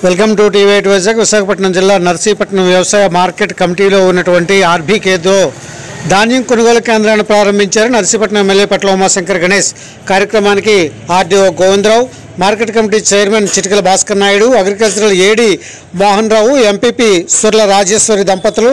welcome to TV eight Vizag Visakhapatnam జిల్లా నర్సీపట్నం వ్యవసాయ market కమిటీలో ఉన్నటువంటి ఆర్బీకేతో ధాన్యం కొనుగోలు కేంద్రాన్ని ప్రారంభించారు నర్సీపట్నం ఎమ్మెల్యే పట్ల ఉమాశంకర్ గణేష్ కార్యక్రమానికి RDO Govindarao market committee chairman Chitikala Bhaskar Naidu agricultural AD Mohan Rao MPP Surla Rajeswari దంపతులు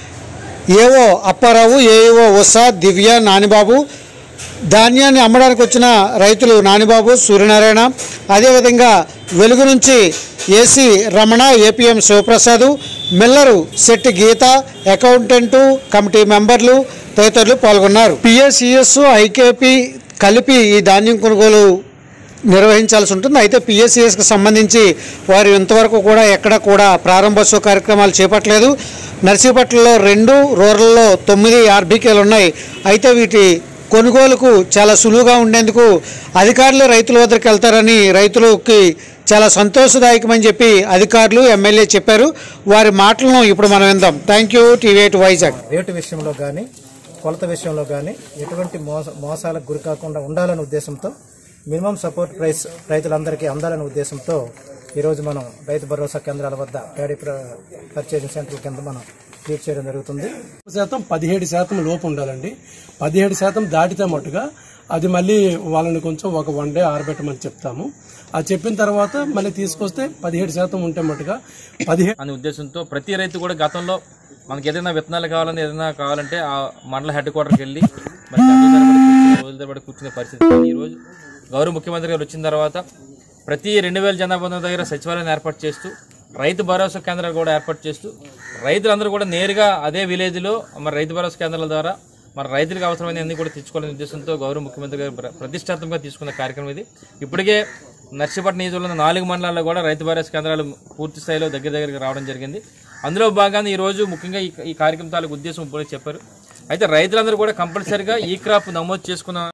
ఏఓ అప్పారావు ఏఈఓ ఉషా దివ్య నానిబాబు ధాన్యాన్ని అమ్మడానికి వచ్చిన రైతులు నానిబాబు సూర్యనారాయణ అదేవిధంగా వెలుగు నుంచి AC Ramana APM Sivaprasad miller Shetty Geetha accountant committee మెంబర్లు తదితరులు పాల్గొన్నారు పిఎస్సిఎస్ ఐకేపీ కలిపి ఈ ధాన్యం కొనుగోలు నిర్వహించాల్సి ఉంటుంది అయితే పిఎస్సిఎస్కి సంబంధించి వారు ఇంతవరకు కూడా ఎక్కడ కూడా ప్రారంభోత్సవ కార్యక్రమాలు చేపట్టలేదు నర్సీపట్నంలో రెండు రూరల్లో తొమ్మిది ఆర్బీకేలు ఉన్నాయి అయితే వీటి కొనుగోలుకు చాలా సులువుగా ఉండేందుకు అధికారులు రైతుల వద్దకు వెళ్తారని రైతులకి చాలా సంతోషదాయకమని చెప్పి అధికారులు ఎమ్మెల్యే చెప్పారు వారి మాటలను ఇప్పుడు మనం విందాం thank you TV eight Vizag rate విషయంలో కానీ కొలత విషయంలో కానీ ఎటువంటి మోస మోసాలకు గురి కాకుండా ఉండాలనే ఉద్దేశంతో మినిమం సపోర్ట్ ప్రైస్ రైతులందరికీ అందాలనే ఉద్దేశంతో ఈరోజు మనం రైతు భరోసా కేంద్రాల వద్ద ప్యాడీ ప్ర- పర్చేసింగ్ సెంటర్ కింద మనం క్రియేట్ చేయడం జరుగుతుంది శాతం పదిహేడు శాతం లోపు ఉండాలండి పదిహేడు శాతం దాటితే మట్టుగా అది మళ్ళీ వాళ్ళని కొంచెం ఒక వన్ డే ఆరబెట్టమని చెప్తాము అది చెప్పిన తర్వాత మళ్ళీ తీసుకొస్తే పదిహేడు శాతం ఉంటే మట్టుగా పదిహేడు అనే ఉద్దేశంతో ప్రతి రైతు కూడా గతంలో మనకి ఏదైనా విత్తనాలు కావాలని ఏదైనా కావాలంటే ఆ మండల హెడ్ క్వార్టర్కి వెళ్ళి మరి గంటల తరబడి కూర్చుని, రోజుల తరబడి కూర్చునే పరిస్థితి కానీ ఈరోజు గౌరవ ముఖ్యమంత్రి గారు వచ్చిన తర్వాత ప్రతి రెండు వేల జనాభా ఉన్న దగ్గర సచివాలయం ఏర్పాటు చేస్తూ రైతు భరోసా కేంద్రాలు కూడా ఏర్పాటు చేస్తూ రైతులందరూ కూడా నేరుగా అదే విలేజ్లో మరి రైతు భరోసా కేంద్రాల ద్వారా మన రైతులకు అవసరమైన అన్ని కూడా తెచ్చుకోవాలనే ఉద్దేశంతో గౌరవ ముఖ్యమంత్రి గారు ప్ర- ప్రతిష్టాత్మకంగా తీసుకున్న కార్యక్రమం ఇది ఇప్పటికే నర్సీపట్నం నియోజకవర్గంలో నాలుగు మండలాల్లో కూడా రైతు భరోసా కేంద్రాలు పూర్తి స్థాయిలో దగ్గర దగ్గరికి రావడం జరిగింది అందులో భాగంగా ఈ రోజు ముఖ్యంగా ఈ ఈ కార్యక్రమం తాలూకు ఉద్దేశం ఇప్పుడే చెప్పారు అయితే రైతులందరూ కూడా కంపల్సరిగా ఈ క్రాప్ నమోదు చేసుకున్న